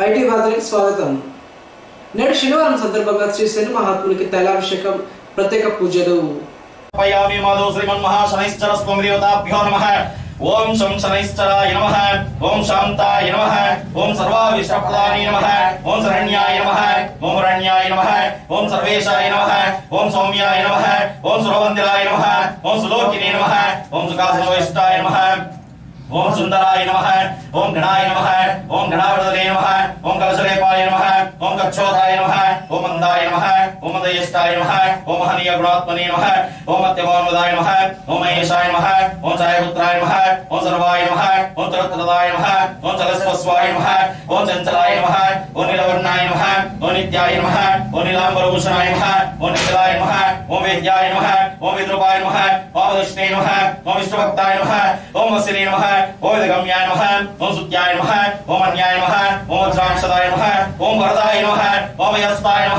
IT వార్తలకు స్వాగతం నేడు శనివారం సందర్భంగా శ్రీ శని మహాత్మునికి తైలాభిషేకం ప్రత్యేక పూజలు పయామి మాధవ శ్రీమన్మహాశనైశ్చర స్వామి దేవతాభ్యో నమ ఓం శం శనైశ్చరాయ నమ ఓం శాంతాయ నమ ఓం సర్వావిష్టప్రదాయ నమ ఓం శరణ్యాయ నమ ఓం రణ్యాయ నమ ఓం సర్వేశాయ నమ ఓం సౌమ్యాయ నమ ఓం సురవందిరాయ నమ ఓం సులోకినే నమ ఓం సుఖాసనోయిష్టాయ నమ ఓం సుందరాయ నమ ఓం గణాయ నమ ఓం గణావృతలే నమ ఓం కలశలేపాయ నమ ఓం కక్షోదాయ నమ ఓం మందాయ నమ ఓం మదయష్టాయ నమ ఓం మహనీయ గుణాత్మనే నమ ఓం మత్యమోన్మదాయ నమ ఓం మహేశాయ నమ ఓం ఛాయపుత్రాయ నమ ఓం సర్వాయ నమ ఓం తురత్రదాయ నమ ఓం చలస్వస్వాయ నమ ఓం చంచలాయ నమ ఓం నీలవర్ణాయ నమ ఓం నిత్యాయ నమ ఓం నీలాంబరభూషణాయ నమ ఓం నిఖిలాయ నమ ఓం వేద్యాయ నమ ఓం విద్రుపాయ నమ ఓం దృష్ణే నమ ఓం విష్ణుభక్తాయ నమ ఓం వసినే నమ ఓం విదగమ్యాయ నమ ఓం సుత్యాయ నమ ఓం అన్యాయ నమ ఓం వజ్రాంశదాయ నమ ఓం వరదాయ నమ ఓం యస్తాయ నమ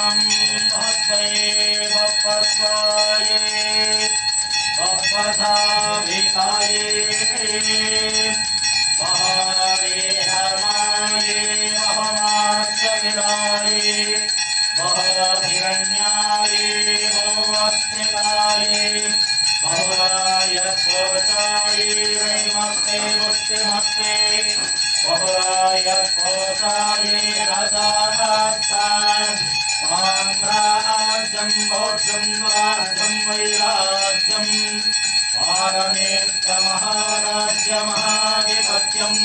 మహారాజ్యమహాధిపత్యం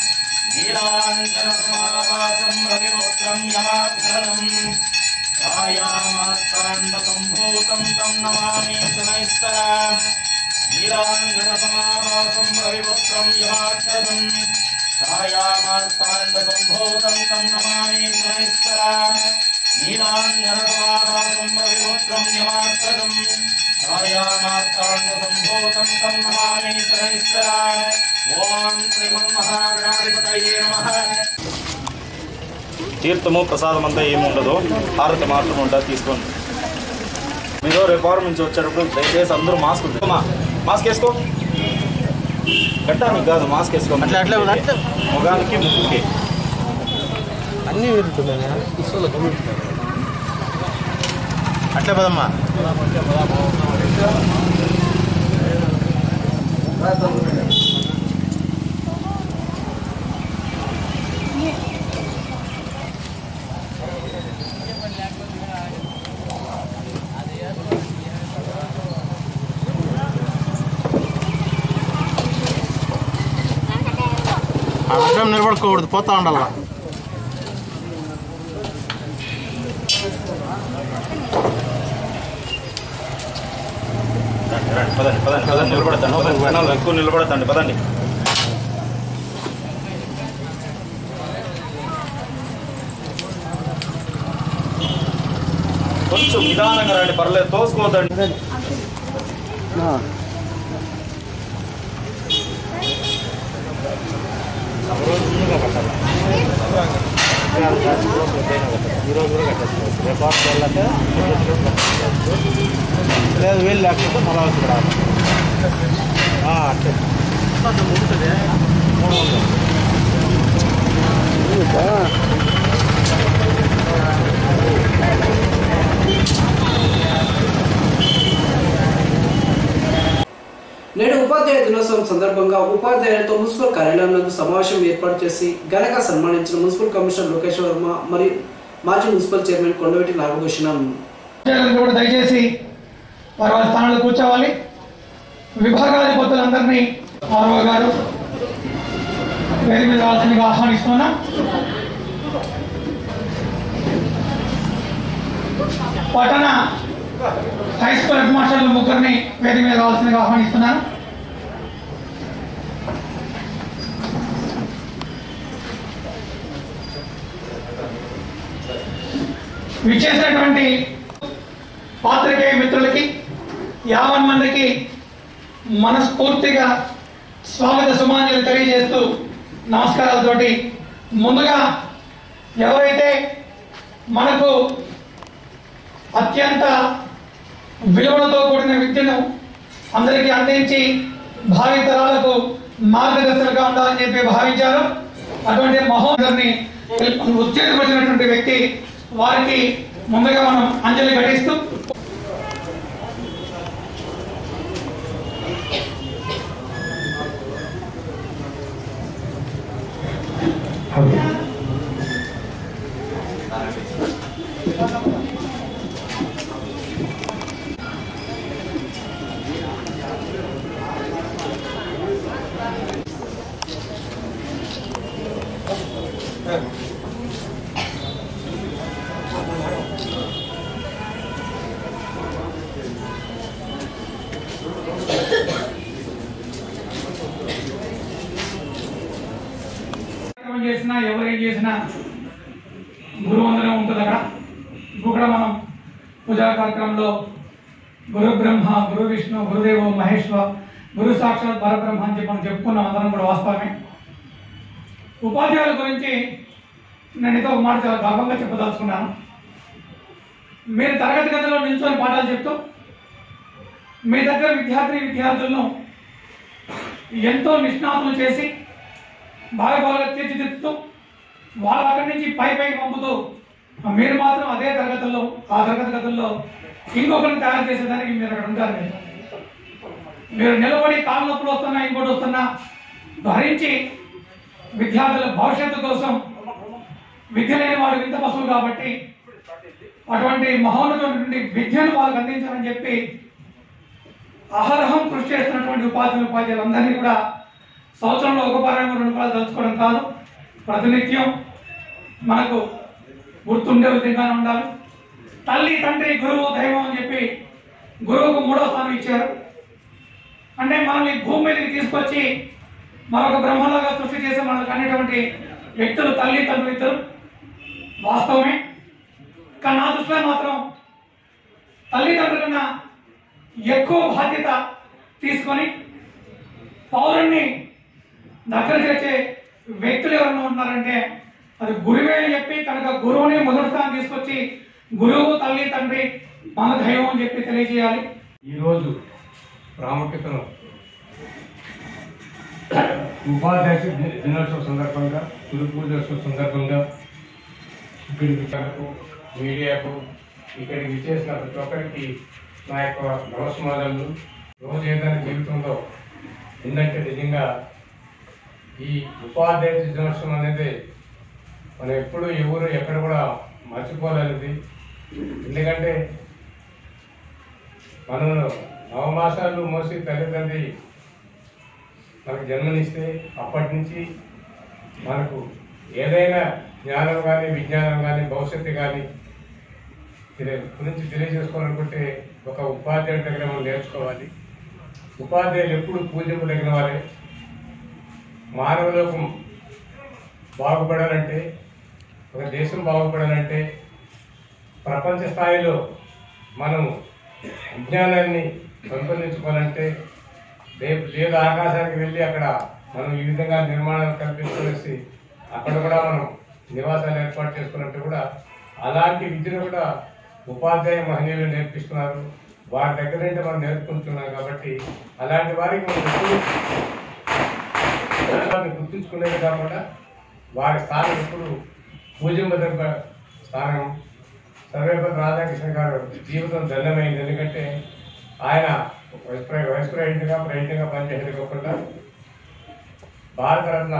నీలాంజనసమావాసం రవిపుత్రం యమాగ్రహం ఛాయామాత్తాండసంభూతం తం నమామి సునైస్తరా నీలాంజనసమావాసం రవిపుత్రం యమాగ్రహం ఛాయామాత్తాండసంభూతం తం నమామి సునైస్తరా నీలాంజనసమావాసం రవిపుత్రం యమాగ్రహం ఛాయామాత్తాండసంభూతం తం నమామి సునైస్తరా ఓం శ్రీమన్మహాగణాధిపతయే నమః తీర్థము ప్రసాదం అంతా ఏమి ఉండదు హారతి మాత్రం ఉంటుంది తీసుకోండి మీరు రేపు నుంచి వచ్చేటప్పుడు దయచేసి అందరూ మాస్క్ అమ్మా మాస్క్ వేసుకో గట్టానికి కాదు మాస్క్ వేసుకో అట్లా, అట్లా, అట్లా. ముఖానికి ముక్కుకి అన్నీ వింటున్నాయి అట్లే పదమ్మా అర్థం నిలబడుకోకూడదు పోతా ఉండాల రండి, రండి, పదండి పదండి పదండి నిలబడతాండి పదండి జనాలు ఎక్కువ నిలబడతాండి పదండి కొంచెం నిదానంగా రండి పర్లేదు తోసుకోవద్దండి లేదు వీలు లేకపోతే మళ్ళా వచ్చి రావాలి ఆ, అట్లే నేడు ఉపాధ్యాయ దినోత్సవం సందర్భంగా ఉపాధ్యాయులతో మున్సిపల్ కార్యాలయం నందు సమావేశం ఏర్పాటు చేసి ఘనంగా సన్మానించిన మున్సిపల్ కమిషనర్ లోకేష్ వర్మ మరియు మాజీ మున్సిపల్ చైర్మన్ కొండవెట్టి నాగభూషణం ఉద్యోగులు కూడా దయచేసి వారి వారి స్థానాల్లో కూర్చోవాలి విభాగాధిపతులందరినీ ఆర్ఓ గారు వేది మీద రావాల్సిందిగా ఆహ్వానిస్తున్నా పట్టణ హై స్కూల్ హెడ్ మాస్టర్లు ముగ్గురిని వేది మీద రావాల్సిందిగా ఆహ్వానిస్తున్నాను విచ్చేసినటువంటి పాత్రికేయ మిత్రులకి యావన్ మందికి మనస్ఫూర్తిగా స్వాగత సుమాన్యులు తెలియజేస్తూ నమస్కారాలతోటి ముందుగా ఎవరైతే మనకు అత్యంత విలువలతో కూడిన విద్యను అందరికీ అందించి భావి తరాలకు మార్గదర్శకులుగా ఉండాలని చెప్పి భావించారు అటువంటి మహోదరిని ఉత్తేజపరిచినటువంటి వ్యక్తి వారికి ముందుగా మనం అంజలి ఘటిస్తూ కార్యక్రమం చేసినా ఎవరేం చేసినా గురువు వందనం ఉంటుంది అక్కడ ఇప్పుడు కూడా మనం పూజా కార్యక్రమంలో గురు బ్రహ్మ గురు విష్ణు గురుదేవ మహేశ్వర గురు సాక్షాత్ పరబ్రహ్మ అని చెప్పి మనం చెప్పుకున్నాం అందరం కూడా వాస్తవమే ఉపాధ్యాయుల గురించి నేను ఇదో ఒక మాట చాలా గర్వంగా చెప్పదలుచుకున్నాను మీరు తరగతి గదిలో నిల్చొని పాఠాలు చెప్తూ మీ దగ్గర విద్యార్థి విద్యార్థులను ఎంతో నిష్ణాతులు చేసి బాగా బాగా తీర్చిదిద్దుతూ వాళ్ళు అక్కడి నుంచి పై పైకి పంపుతూ మీరు మాత్రం అదే తరగతుల్లో ఆ తరగతి గదుల్లో ఇంకొకరిని తయారు చేసేదానికి మీరు అక్కడ ఉంటారు మీరు మీరు నిలబడి కాళ్ళ నొప్పులు వస్తున్నా ఇంకోటి వస్తున్నా భరించి విద్యార్థుల భవిష్యత్తు కోసం విద్య లేని వాడు వింత పశువు కాబట్టి అటువంటి మహోన్నతమైనటువంటి విద్యను వాళ్ళకి అందించాలని చెప్పి అహరహం కృషి చేస్తున్నటువంటి ఉపాధ్యాయులు ఉపాధ్యాయులందరినీ కూడా సంవత్సరంలో ఒక పర్యాయం రెండు పర్యాలు తలుచుకోవడం కాదు ప్రతినిత్యం మనకు గుర్తుండే విధంగానే ఉండాలి తల్లి తండ్రి గురువు దైవం అని చెప్పి గురువుకు మూడో స్థానం ఇచ్చారు అంటే మనల్ని భూమి మీదకి తీసుకొచ్చి మరొక బ్రహ్మలాగా సృష్టి చేసి మనకు అనేటువంటి వ్యక్తులు తల్లి తండ్రి ఇద్దరు వాస్తవమే కానీ నా దృష్టిలో మాత్రం తల్లిదండ్రుల కన్నా ఎక్కువ బాధ్యత తీసుకొని పౌరుణ్ణి దగ్గర చేసే వ్యక్తులు ఎవరైనా ఉన్నారంటే అది గురువే అని చెప్పి కనుక గురువుని మొదటి స్థానం తీసుకొచ్చి గురువు తల్లి తండ్రి మన దైవం అని చెప్పి తెలియజేయాలి ఈరోజు ప్రాముఖ్యతను ఉపాధ్యాయ ది- దినోత్సవం సందర్భంగా గురు పూజోత్సవం సందర్భంగా ఇక్కడికి తనకు మీడియాకు ఇక్కడికి విచ్చేసిన ప్రతి ఒక్కరికి నా యొక్క నమస్మానాలు రోజు ఏదైనా జీవితంలో ఏంటంటే నిజంగా ఈ ఉపాధ్యాయ దినోత్సవం అనేది మనం ఎప్పుడు ఎవరు ఎక్కడ కూడా మర్చిపోలేనిది ఎందుకంటే మనం నవమాసాలు మోసి తల్లిదండ్రి మనకు జన్మనిస్తే అప్పటి నుంచి మనకు ఏదైనా జ్ఞానం కానీ విజ్ఞానం కానీ భవిష్యత్తు కానీ తెలి- గురించి తెలియజేసుకోవాలనుకుంటే ఒక ఉపాధ్యాయుడి దగ్గర మనం నేర్చుకోవాలి ఉపాధ్యాయులు ఎప్పుడు పూజింపదగిన వారే మానవలోకం బాగుపడాలంటే ఒక దేశం బాగుపడాలంటే ప్రపంచ స్థాయిలో మనం విజ్ఞానాన్ని పెంపొందించుకోవాలంటే రేపు లేదు ఆకాశానికి వెళ్ళి అక్కడ మనం ఈ విధంగా నిర్మాణాలు కల్పించుకునేసి అక్కడ కూడా మనం నివాసాలు ఏర్పాటు చేసుకున్నట్టు కూడా అలాంటి విద్యను కూడా ఉపాధ్యాయ మహనీయులు నేర్పిస్తున్నారు వారి దగ్గర నుండి మనం నేర్చుకుంటున్నాం కాబట్టి అలాంటి వారికి మనం ఎప్పుడు వారిని గుర్తుంచుకునేది కాకుండా వారి స్థానం ఎప్పుడు పూజింపదగ్గ స్థానం సర్వేపల్లి రాధాకృష్ణ గారు జీవితం ధన్యమైంది ఎందుకంటే ఆయన వైస్ ప్రె- వైస్ ప్రెసిడెంట్గా ప్రెసిడెంట్గా పనిచేసేది కాకుండా భారతరత్న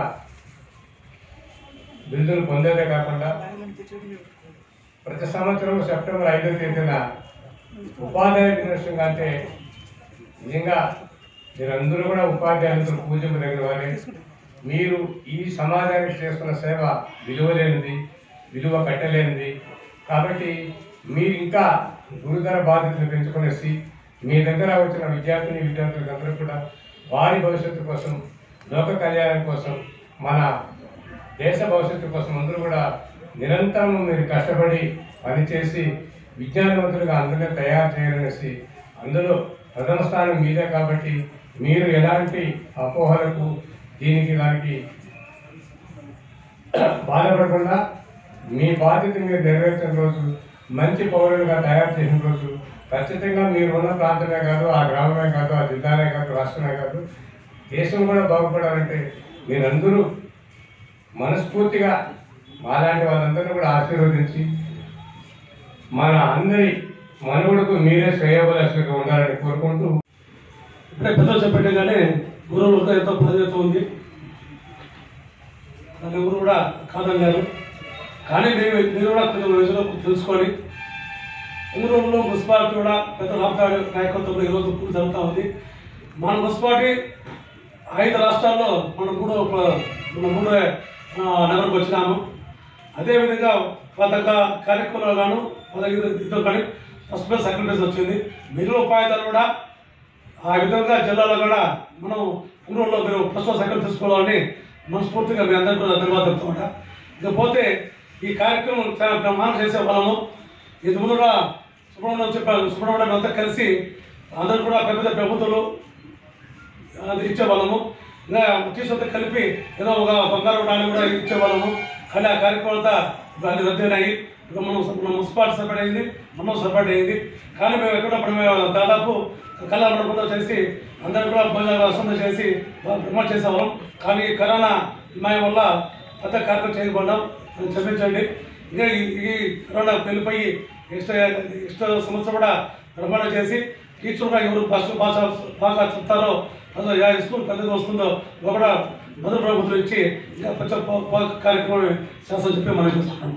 బిరుదును పొందేదే కాకుండా ప్రతి సంవత్సరం సెప్టెంబర్ ఐదవ తేదీన ఉపాధ్యాయ దినోత్సవం అంటే నిజంగా మీరందరూ కూడా ఉపాధ్యాయులతో పూజింపదగిన వారే మీరు ఈ సమాజానికి చేస్తున్న సేవ విలువలేనిది విలువ కట్టలేనిది కాబట్టి మీరు ఇంకా గురుతర బాధ్యతలు పెంచుకునేసి మీ దగ్గర వచ్చిన విద్యార్థిని విద్యార్థులందరూ కూడా వారి భవిష్యత్తు కోసం లోక కళ్యాణం కోసం మన దేశ భవిష్యత్తు కోసం అందరూ కూడా నిరంతరం మీరు కష్టపడి పనిచేసి విజ్ఞానవంతులుగా అందరినీ తయారు చేయాలనేసి అందులో ప్రథమ స్థానం మీదే కాబట్టి మీరు ఎలాంటి అపోహలకు దీనికి దానికి బాధపడకుండా మీ బాధ్యత మీరు నెరవేర్చిన రోజు మంచి పౌరులుగా తయారు చేసిన రోజు ఖచ్చితంగా మీరు ఉన్న ప్రాంతమే కాదు ఆ గ్రామమే కాదు ఆ జిల్లానే కాదు రాష్ట్రమే కాదు దేశం కూడా బాగుపడాలంటే మీరందరూ మనస్ఫూర్తిగా మాలాంటి వాళ్ళందరినీ కూడా ఆశీర్వదించి మన అందరి మనుగడకు మీరే శ్రేయోభిలాషులుగా ఉండాలని కోరుకుంటూ ఇప్పుడే పెద్దలు చెప్పినట్టుగానే గురువులకు ఎంతో ప్రాధాన్యత ఉంది దాన్ని ఎవరు కూడా కాదన్నారు కానీ మేము మీరు కూడా కొంచెం వయసులో తెలుసుకొని ఊరులో మున్సిపాలిటీ కూడా పెద్ద లాభకారి నాయకత్వంలో ఈరోజు పూర్తి జరుగుతూ ఉంది మన మున్సిపాలిటీ ఐదు రాష్ట్రాల్లో మన మూడో మన మూడో ఆ, నగరకు వచ్చినాము అదేవిధంగా పథక కార్యక్రమాలు గాను పదహైదు ఇద్దరు కానీ ఫస్ట్ ప్లేస్ సెకండ్ ప్లేస్ వచ్చింది మిగిలిన ఉపాధిదారులు కూడా ఆ విధంగా జిల్లాలో కూడా మనం ఊళ్ళో మీరు ఫస్ట్ సెకండ్ తీసుకోవాలని మనస్ఫూర్తిగా మీ అందరికీ కూడా ధన్యవాదాలు చెప్తామంట ఇకపోతే ఈ కార్యక్రమం చాలా బ్రహ్మాండం చేసే వాళ్ళము ఇది ముందుగా సుబ్రహ్మణ్యం చెప్పారు సుబ్రహ్మణ్యం అంతా కలిసి అందరూ కూడా పెద్ద పెద్ద ప్రభుత్వాలు అది ఇచ్చేవాళ్ళము ఇలా తీసుకుంటే కలిపి ఏదో ఒక బంగారు నాణ్యం కూడా ఇచ్చేవాళ్ళము కానీ ఆ కార్యక్రమం అంతా అన్ని రద్దయినాయి ఇక మనం మన మున్సిపాలిటీ సపరేట్ అయింది మనం సపరేట్ అయింది కానీ మేము ఎక్కడప్పుడు మేము దాదాపు కళామండపంలో చేసి అందరూ కూడా భోజనాలు వసంతం చేసి బాగా ప్రమోట్ చేసేవాళ్ళం కానీ ఈ కరోనా మాయం వల్ల పెద్ద కార్యక్రమం చేయకపోవడం క్షమించండి ఇంకా ఈ- ఈ కరోనా వెళ్ళిపోయి నెక్స్ట్ నెక్స్ట్ సంవత్సరం కూడా ప్రమాణం చేసి టీచర్గా ఎవరు భాష భాష బాగా చెప్తారో అసలు యా స్కూల్ పెద్దగా వస్తుందో కూడా మొదటి ప్రభుత్వం ఇచ్చి ఇంకా కొంచెం పో- పో- కార్యక్రమం శాస్త్రం చెప్పి మనం చేసుకుంటాం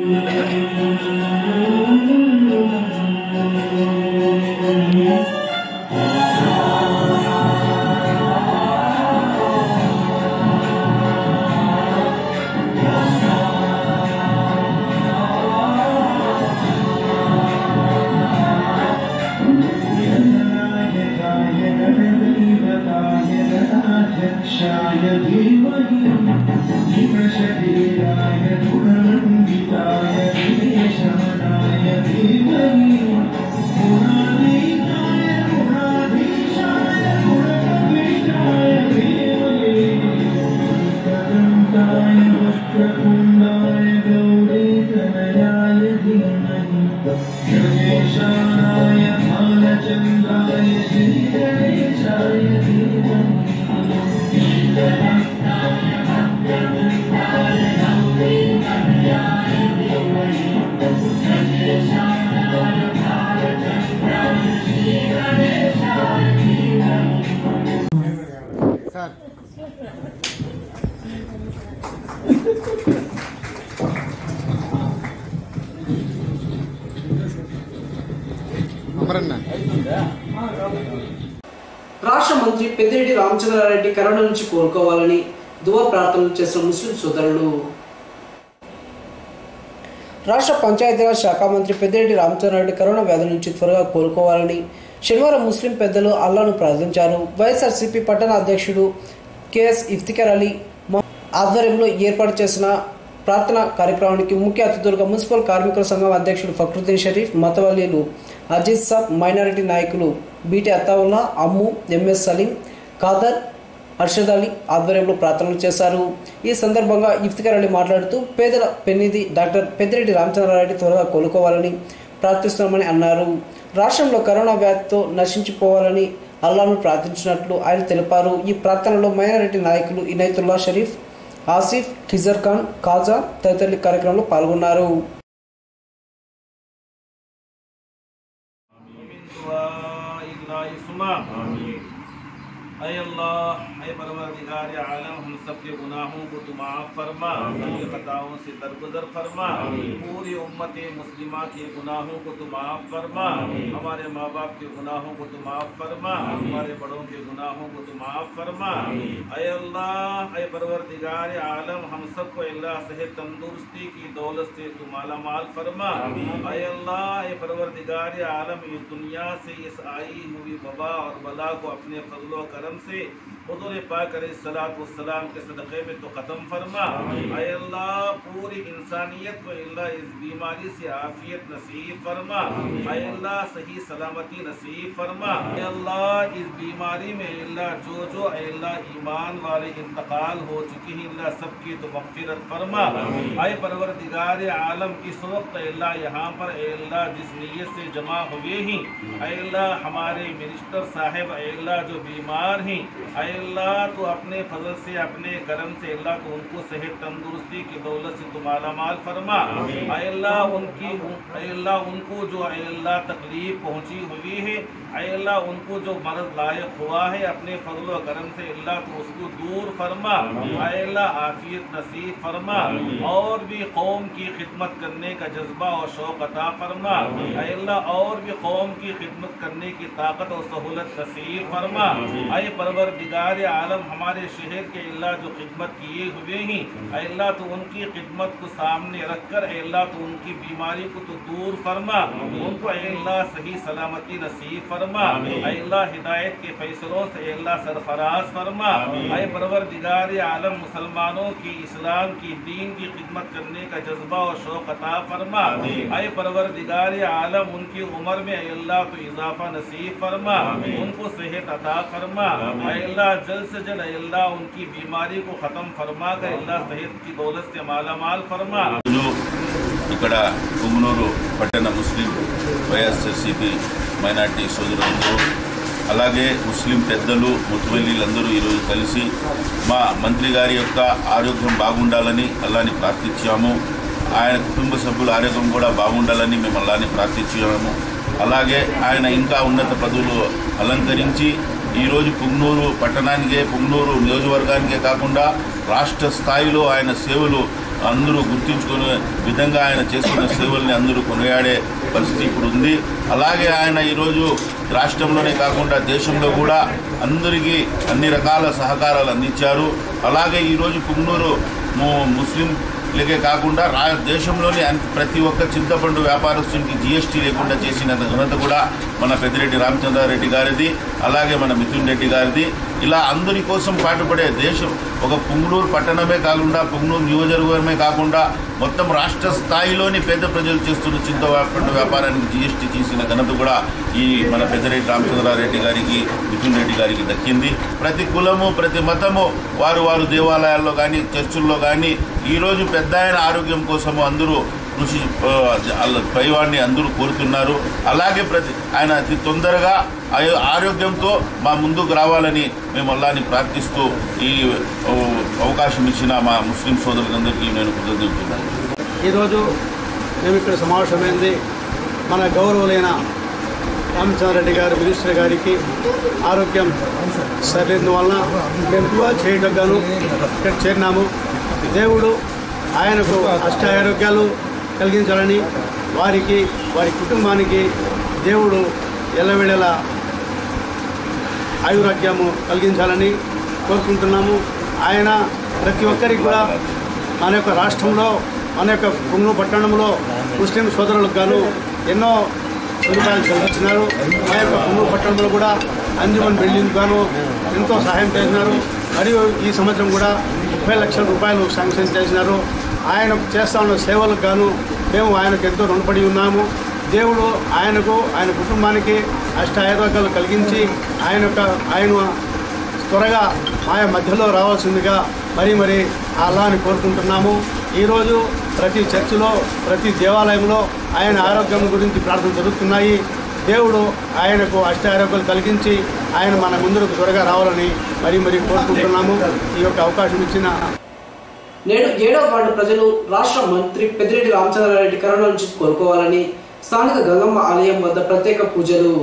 ाय धीमहि भीमशरीराय गुणमण्डिताय विदेशमनाय धीमहि गुणाधीनाय गुणाधीशाय गुणकपीठाय धीमहि कदन्ताय वक्रतुण्डाय गौरीतनयाय धीमहि गणेशाय भालचन्द्राय श्रीगणेशाय धीमहि రాష్ట్ర మంత్రి పెద్దిరెడ్డి రామచంద్రారెడ్డి కరోనా నుంచి కోలుకోవాలని దువా ప్రార్థనలు చేసిన ముస్లిం సోదరులు రాష్ట్ర పంచాయతీరాజ్ శాఖ మంత్రి పెద్దిరెడ్డి రామచంద్రారెడ్డి కరోనా వ్యాధి నుంచి త్వరగా కోలుకోవాలని శనివారం ముస్లిం పెద్దలు అల్లాను ప్రార్థించారు వైఎస్ఆర్సీపీ పట్టణ అధ్యక్షుడు కెఎస్ ఇఫ్తికర్ అలీ మొ- ఆధ్వర్యంలో ఏర్పాటు చేసిన ప్రార్థన కార్యక్రమానికి ముఖ్య అతిథులుగా మున్సిపల్ కార్మికుల సంఘం అధ్యక్షుడు ఫక్రుద్దీన్ షరీఫ్ మతవల్లీలు అజీజ్ సాబ్ మైనారిటీ నాయకులు బీటీ అత్తావుల్లా అమ్ము ఎంఎస్ సలీం ఖాదర్ అర్షద్ అలీ ఆధ్వర్యంలో ప్రార్థనలు చేశారు ఈ సందర్భంగా ఇఫ్తికర్ అలీ మాట్లాడుతూ పేదల పెన్నిధి డాక్టర్ పెద్దిరెడ్డి రామచంద్రారెడ్డి త్వరగా కోలుకోవాలని ప్రార్థిస్తున్నామని అన్నారు రాష్ట్రంలో కరోనా వ్యాధితో నశించిపోవాలని అల్లాను ప్రార్థించినట్లు ఆయన తెలిపారు ఈ ప్రార్థనలో మైనారిటీ నాయకులు ఇనైతుల్లా షరీఫ్ ఆసిఫ్ ఖిజర్ ఖాన్ ఖాజా తదితరులు ఈ కార్యక్రమంలో పాల్గొన్నారు अय अल्लाह अय परवरदिगार आलम हम सब के गुनाहों को तू माफ फरमा अपनी खताओं से दरगुजर फरमा पूरी उम्मत मुस्लिमा के गुनाहों को तू माफ फरमा हमारे माँ बाप के गुनाहों को तू माफ फरमा हमारे बड़ों के गुनाहों को तू माफ फरमा अय अल्लाह अय परवरदिगार आलम हम सबको अल्लाह सेहत तंदुरुस्ती की दौलत से तू माला माल फरमा अय अल्लाह अय परवरदिगार आलम इस दुनिया से इस आई हुई वबा और बला को अपने फजलो करम से हजूर पाक सलाम के सदक़े में तो ख़त्म फरमा अय अल्लाह पूरी इंसानियत को अल्लाह इस बीमारी से आफियत नसीब फरमा अय अल्लाह सही सलामती नसीब फरमा अय अल्लाह इस बीमारी में अल्लाह जो जो अय अल्लाह ईमान वाले इंतकाल हो चुकी हैं अल्लाह सबकी तो मगफिरत फरमा अय परवरदिगार आलम इस वक्त अल्लाह यहाँ पर अय अल्लाह जिस नीयत से जमा हुए हैं अय अल्लाह हमारे मिनिस्टर साहब अय अल्लाह जो बीमार हैं अय अय अल्लाह तो अपने फजल से अपने करम से अल्लाह तो उनको सेहत तंदुरुस्ती की दौलत से तो माला माल फरमा अय अल्लाह उनकी अय अल्लाह उनको जो अय अल्लाह तकलीफ पहुंची हुई है अय अल्लाह उनको जो मर्ज लायक हुआ है अपने फजल व करम से अल्लाह तो उसको दूर फरमा अय अल्लाह आफियत नसीब फरमा और भी कौम की खिदमत करने का जज्बा और शौक अता फरमा अय अल्लाह और भी कौम की खिदमत करने की ताकत और सहूलत नसीब फरमा अय परवर दिगार आलम हमारे शहर के अल्लाह जो खिदमत किए हुए हैं अय अल्लाह तो उनकी खिदमत को सामने रख कर अय अल्लाह तो उनकी बीमारी को तो दूर फरमा उनको अय अल्लाह सही सलामती नसीब फरमा अय अल्लाह हिदायत के फैसलों से अय अल्लाह सरफराज फरमा अय परवर दिगार आलम मुसलमानों की इस्लाम की दीन की खिदमत करने का जज्बा और शौक अता फरमा अय परवर दिगार आलम उनकी उम्र में अय अल्लाह तो इजाफा नसीब फरमा उनको सेहत अता फरमा अय अल्लाह जल्द से जल्द अय अल्लाह उनकी बीमारी को ख़त्म फरमा कर अल्लाह सेहत की दौलत से माला माल फरमा ఈరోజు ఇక్కడ కుమ్మనూరు పట్టణ ముస్లిం వైఎస్ఆర్సీపీ మైనార్టీ సోదరులందరూ అలాగే ముస్లిం పెద్దలు ముతువల్లీలందరూ ఈరోజు కలిసి మా మంత్రి గారి యొక్క ఆరోగ్యం బాగుండాలని అల్లాని ప్రార్థించాము ఆయన కుటుంబ సభ్యుల ఆరోగ్యం కూడా బాగుండాలని మేము అల్లాని ప్రార్థించాము అలాగే ఆయన ఇంకా ఉన్నత పదవులు అలంకరించి ఈరోజు పుంగనూరు పట్టణానికే పుంగనూరు నియోజకవర్గానికే కాకుండా రాష్ట్ర స్థాయిలో ఆయన సేవలు అందరూ గుర్తించుకునే విధంగా ఆయన చేస్తున్న సేవల్ని అందరూ కొనియాడే పరిస్థితి ఇప్పుడు ఉంది అలాగే ఆయన ఈరోజు రాష్ట్రంలోనే కాకుండా దేశంలో కూడా అందరికీ అన్ని రకాల సహకారాలు అందించారు అలాగే ఈరోజు పుంగనూరు ము- ముస్లిం లేకే కాకుండా రా దేశంలోని అన్- ప్రతి ఒక్క చింతపండు వ్యాపారస్తునికి జిఎస్టీ లేకుండా చేసిన ఘనత కూడా మన పెద్దిరెడ్డి రామచంద్రారెడ్డి గారిది అలాగే మన మిథున్ రెడ్డి గారిది ఇలా అందరి కోసం పాటుపడే దేశం ఒక పుంగనూరు పట్టణమే కాకుండా పుంగనూరు నియోజకవర్గమే కాకుండా మొత్తం రాష్ట్ర స్థాయిలోని పేద ప్రజలు చేస్తున్న చింతపండు వ్యాపారానికి జిఎస్టీ చేసిన ఘనత కూడా ఈ మన పెద్దిరెడ్డి రామచంద్రారెడ్డి గారికి మిథున్ రెడ్డి గారికి దక్కింది ప్రతి కులము ప్రతి మతము వారు వారు దేవాలయాల్లో కానీ చర్చుల్లో కానీ ఈరోజు పెద్ద ఆయన ఆరోగ్యం కోసము అందరూ కృషి ఆ, వాళ్ళ పైవాడిని అందరూ కోరుతున్నారు అలాగే ప్రతి ఆయన అతి తొందరగా ఆయ- ఆరోగ్యంతో మా ముందుకు రావాలని మేము అల్లాని ప్రార్థిస్తూ ఈ ఓ, అవకాశం ఇచ్చిన మా ముస్లిం సోదరులందరికీ నేను కృతజ్ఞతున్నాను ఈరోజు మేము ఇక్కడ సమావేశమైంది మన గౌరవులైన రామచంద్రారెడ్డి గారు మినిస్టర్ గారికి ఆరోగ్యం సరైనందువలన మేము దువా చేయడం గాను ఇక్కడ చేరినాము దేవుడు ఆయనకు అష్ట ఆరోగ్యాలు కలిగించాలని వారికి వారి కుటుంబానికి దేవుడు ఎల్లవేళలా ఆయురాగ్యము కలిగించాలని కోరుకుంటున్నాము ఆయన ప్రతి ఒక్కరికి కూడా మన యొక్క రాష్ట్రంలో మన యొక్క పుంగు పట్టణంలో ముస్లిం సోదరులకు గాను ఎన్నో సదుపాయాలు కల్పించినారు మా యొక్క పుంగు పట్టణంలో కూడా అంజుమన్ బిల్డింగ్ గాను ఎంతో సహాయం చేసినారు మరియు ఈ సంవత్సరం కూడా ముప్పై లక్షల రూపాయలు శాంక్షన్ చేసినారు ఆయన చేస్తా ఉన్న సేవలకు గాను మేము ఆయనకు ఎంతో రుణపడి ఉన్నాము దేవుడు ఆయనకు ఆయన కుటుంబానికి అష్ట ఆరోగ్యాలు కలిగించి ఆయన యొక్క ఆయన త్వరగా ఆయా మధ్యలో రావాల్సిందిగా మరీ మరి అల్లాని కోరుకుంటున్నాము ఈరోజు ప్రతి చర్చిలో ప్రతి దేవాలయంలో ఆయన ఆరోగ్యం గురించి ప్రార్థన జరుగుతున్నాయి దేవుడు ఆయనకు అష్ట ఆరోగ్యాలు కలిగించి ఆయన మన ముందుకు త్వరగా రావాలని మరీ మరీ కోరుకుంటున్నాము ఈ యొక్క అవకాశం ఇచ్చిన నేడు ఏడవ వార్డు ప్రజలు రాష్ట్ర మంత్రి పెద్దిరెడ్డి రామచంద్రారెడ్డి కరోనా నుంచి కోలుకోవాలని స్థానిక గంగమ్మ ఆలయం వద్ద ప్రత్యేక పూజలు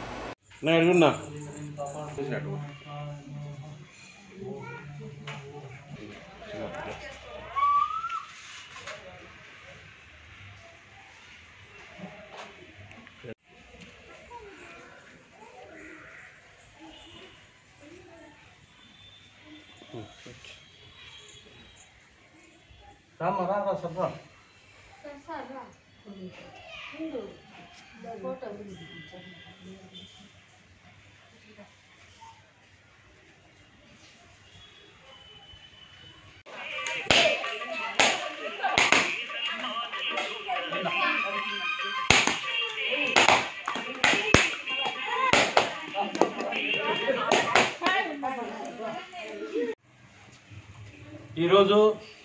ఈరోజు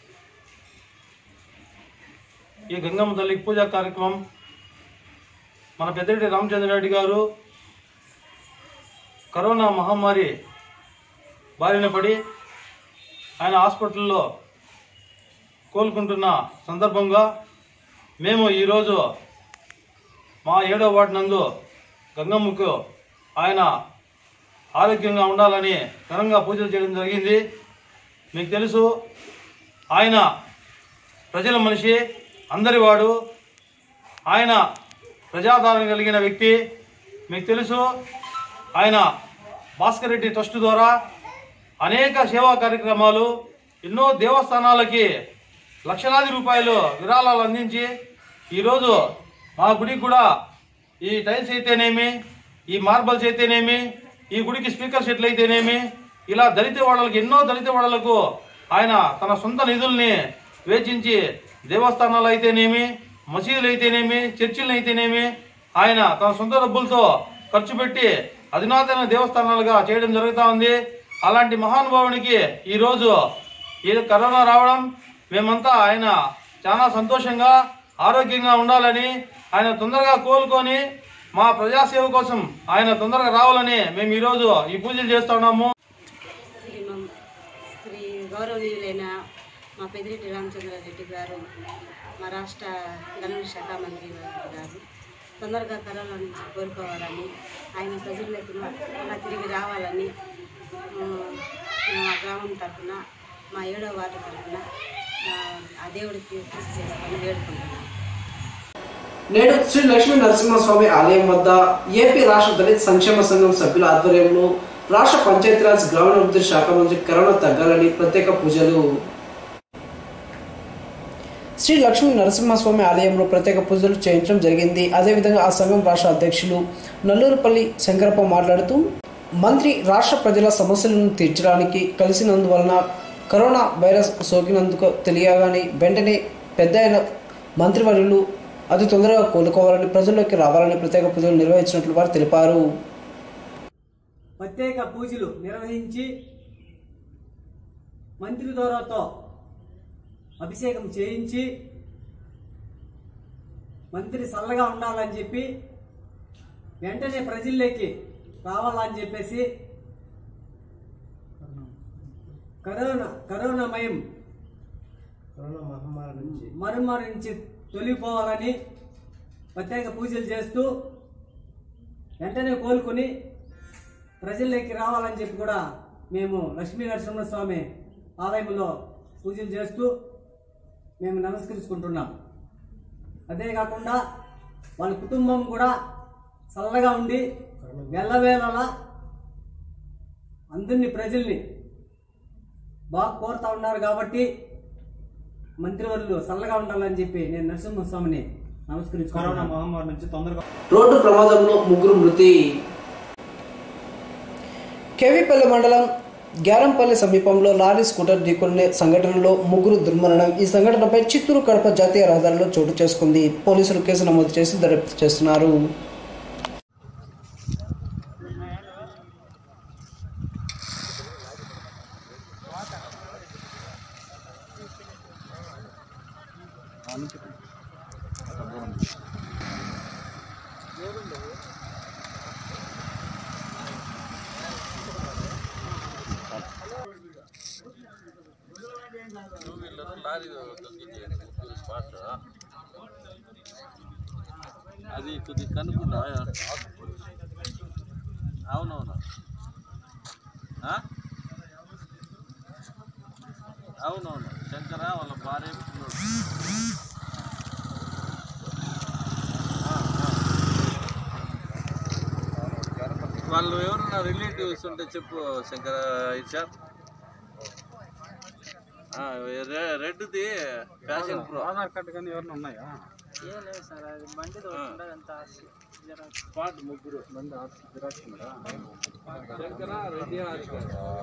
ఈ గంగమ్మ తల్లికి పూజా కార్యక్రమం మన పెద్దిరెడ్డి రామచంద్రారెడ్డి గారు కరోనా మహమ్మారి బారిన పడి ఆయన హాస్పిటల్లో కోలుకుంటున్న సందర్భంగా మేము ఈరోజు మా ఏడో వార్డు నందు గంగమ్మకు ఆయన ఆరోగ్యంగా ఉండాలని ఘనంగా పూజలు చేయడం జరిగింది మీకు తెలుసు ఆయన ప్రజల మనిషి అందరివాడు ఆయన ప్రజాదరణ కలిగిన వ్యక్తి మీకు తెలుసు ఆయన భాస్కర్ రెడ్డి ట్రస్ట్ ద్వారా అనేక సేవా కార్యక్రమాలు ఎన్నో దేవస్థానాలకి లక్షలాది రూపాయలు విరాళాలు అందించి ఈరోజు మా గుడికి కూడా ఈ టైల్స్ అయితేనేమి ఈ మార్బల్స్ అయితేనేమి ఈ గుడికి స్పీకర్ సెట్లు అయితేనేమి ఇలా దళిత వాళ్ళకి ఎన్నో దళిత వాళ్ళకు ఆయన తన సొంత నిధుల్ని వేచించి దేవస్థానాలు అయితేనేమి మసీదులు అయితేనేమి చర్చిలు అయితేనేమి ఆయన తన సొంత డబ్బులతో ఖర్చు పెట్టి అధునాతన దేవస్థానాలుగా చేయడం జరుగుతూ ఉంది అలాంటి మహానుభావునికి ఈరోజు ఈ కరోనా రావడం మేమంతా ఆయన చాలా సంతోషంగా ఆరోగ్యంగా ఉండాలని ఆయన తొందరగా కోలుకొని మా ప్రజాసేవ కోసం ఆయన తొందరగా రావాలని మేము ఈరోజు ఈ పూజలు చేస్తున్నాము శ్రీ మమ్- శ్రీ గౌరవనీయులైన మా పెదిరెడ్డి రామచంద్రారెడ్డి గారు మా రాష్ట్ర గనుల శాఖ మంత్రి గారు తొందరగా కరోనా నుంచి కోలుకోవాలని ఆయన ప్రజల్లోకి మళ్ళా తిరిగి రావాలని ఆ, మా గ్రామం తరఫున మా ఏడో వార్డు తరఫున ఆ, ఆ దేవుడికి పూజ చేసుకొని వేడుకుంటున్నాను నేడు శ్రీ లక్ష్మీ నరసింహస్వామి ఆలయం వద్ద ఏపీ రాష్ట్ర దళిత సంక్షేమ సంఘం సభ్యుల ఆధ్వర్యంలో రాష్ట్ర పంచాయతీరాజ్ గ్రామీణాభివృద్ధి శాఖ మంత్రి కరోనా తగ్గాలని ప్రత్యేక పూజలు శ్రీ లక్ష్మీ నరసింహస్వామి ఆలయంలో ప్రత్యేక పూజలు చేయించడం జరిగింది అదేవిధంగా ఆ సంఘం రాష్ట్ర అధ్యక్షులు నల్లూరుపల్లి శంకరప్ప మాట్లాడుతూ మంత్రి రాష్ట్ర ప్రజల సమస్యలను తీర్చడానికి కలిసినందువలన కరోనా వైరస్ సోకినందుకు తెలియగానే వెంటనే పెద్ద అయిన మంత్రివర్యులు అతి తొందరగా కోలుకోవాలని ప్రజల్లోకి రావాలని ప్రత్యేక పూజలు నిర్వహించినట్లు వారు తెలిపారు ప్రత్యేక పూజలు నిర్వహించి మంత్రి దూరాతో అభిషేకం చేయించి మంత్రి చల్లగా ఉండాలని చెప్పి వెంటనే ప్రజల్లోకి రావాలని చెప్పేసి కరోనా కరోనామయం కరోనా మహమ్మారి నుంచి మరుమారు నుంచి తొలగిపోవాలని ప్రత్యేక పూజలు చేస్తూ వెంటనే కోలుకొని ప్రజల్లోకి రావాలని చెప్పి కూడా మేము లక్ష్మీ నరసింహస్వామి ఆలయంలో పూజలు చేస్తూ మేము నమస్కరించుకుంటున్నాం అదే కాకుండా వాళ్ళ కుటుంబం కూడా చల్లగా ఉండి వెళ్ళవేళలా అందరినీ ప్రజల్ని బాగా కోరుతా ఉన్నారు కాబట్టి మంత్రివర్యులు చల్లగా ఉండాలని చెప్పి నేను నరసింహస్వామిని నమస్కరించుకున్నాను మహమ్మారి నుంచి తొందరగా రోడ్డు ప్రమాదంలో ముగ్గురు మృతి కేవీపల్లి మండలం గ్యారంపల్లి సమీపంలో లారీ స్కూటర్ ఢీకొనే సంఘటనలో ముగ్గురు దుర్మరణం ఈ సంఘటనపై చిత్తూరు కడప జాతీయ రహదారిలో చోటు చేసుకుంది పోలీసులు కేసు నమోదు చేసి దర్యాప్తు చేస్తున్నారు అది కొద్ది కనుక్కుంటా అవునవును ఆ? అవునవును శంకర వాళ్ళ భార్య పిల్లోడు. ఆ, ఆ. వాళ్ళు ఎవరన్నా రిలేటివ్స్ ఉంటే చెప్పు శంకర ఇచ్చార్ రెడ్ది ఫ్యాషన్ ప్రో ఆధార్ కార్డు కానీ ఎవరైనా ఉన్నాయా ఏం లేదు సార్ అది బండి అంత పాటు ముగ్గురు బండి ఆర్సీ జిరాక్స్ ఉందా శంకర రెడ్డి ఆర్కర్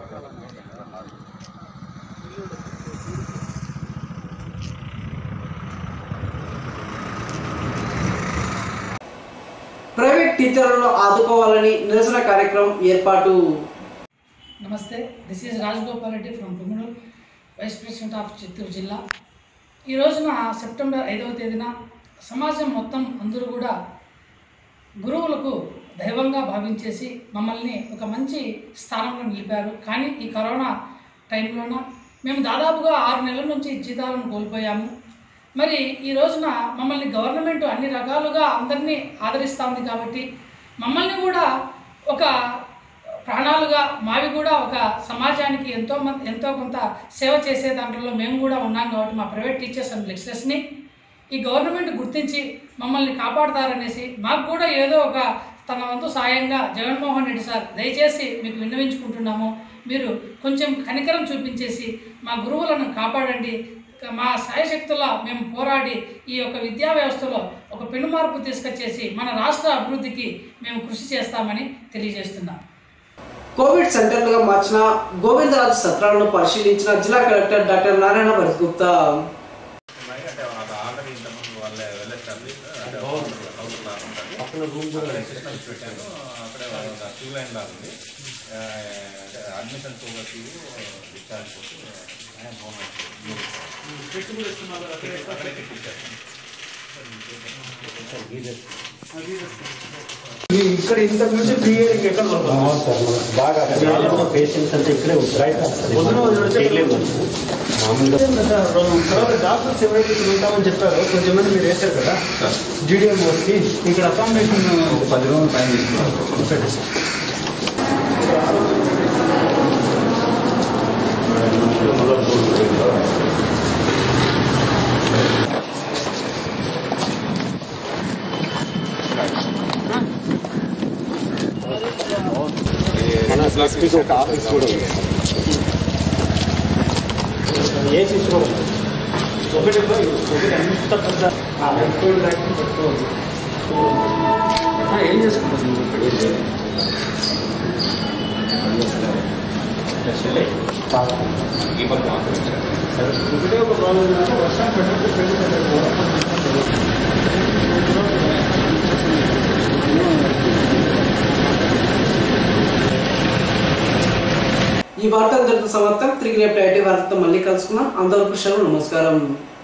ప్రైవేట్ టీచర్లను ఆదుకోవాలని నిరసన కార్యక్రమం ఏర్పాటు నమస్తే this is Rajagopal Reddy from Punganur vice president of Chittoor జిల్లా ఈ రోజున సెప్టెంబర్ ఐదవ తేదీన సమాజం మొత్తం అందరూ కూడా గురువులకు దైవంగా భావించేసి మమ్మల్ని ఒక మంచి స్థానంలో నిలిపారు కానీ ఈ కరోనా టైంలోన మేము దాదాపుగా ఆరు నెలల నుంచి జీతాలను కోల్పోయాము మరి ఈ రోజున మమ్మల్ని గవర్నమెంట్ అన్ని రకాలుగా అందరినీ ఆదరిస్తూ ఉంది కాబట్టి మమ్మల్ని కూడా ఒక ప్రాణాలుగా మావి కూడా ఒక సమాజానికి ఎంతో మంది ఎంతో కొంత సేవ చేసే దాంట్లో మేము కూడా ఉన్నాం కాబట్టి మా ప్రైవేట్ టీచర్స్ అండ్ లెక్చరర్స్ని ఈ గవర్నమెంట్ గుర్తించి మమ్మల్ని కాపాడతారనేసి మాకు కూడా ఏదో ఒక తన వంతు సాయంగా జగన్మోహన్ రెడ్డి సార్ దయచేసి మీకు విన్నవించుకుంటున్నాము మీరు కొంచెం కనికరం చూపించేసి మా గురువులను కాపాడండి ఇక మా సాయశక్తుల మేము పోరాడి ఈ యొక్క విద్యా వ్యవస్థలో ఒక పెను మార్పు తీసుకొచ్చేసి మన రాష్ట్ర అభివృద్ధికి మేము కృషి చేస్తామని తెలియజేస్తున్నాం కోవిడ్ సెంటర్లుగా మార్చిన గోవిందరాజు సత్రాలను పరిశీలించిన జిల్లా collector doctor Narayana Bharath Gupta admission discharge ఇక్కడ ఇంత నుంచి త్రీ ఇయర్కి ఎక్కడ బాగా పేషెంట్స్ అంటే ఇక్కడే తర్వాత డాక్టర్స్ ఎవరైతే ఇక్కడ ఉంటామని చెప్పారో కొంచెం మంది మీరు వేశారు కదా జీడిఎం కి ఇక్కడ అకామిడేషన్ పది రోజులు టైం తీసుకున్నారు మన స్పెసిఫిక్ ఒక ఆఫీస్ కూడా ఉంది ఏసీ కూడా ఉంది. ఒకటి ఒకటి అంత పెద్ద ఆ, పెట్టుకోవడం దానికి పెట్టుకోవద్దు. ఆ, ఏం చేసుకుంటారు మీరు ఇక్కడ? ఏం చేయాలి? ఈ పక్క మాత్రం సరే, ఒకటే ఒక ప్రాబ్లం ఏంటంటే వర్షం పెట్టినప్పుడు పెళ్లి ఈ వార్తలు జరిగిన సమాప్తం తిరిగి రేపు ఐటీ వార్తతో మళ్ళీ కలుసుకున్నాం అందరూ సెలవు నమస్కారం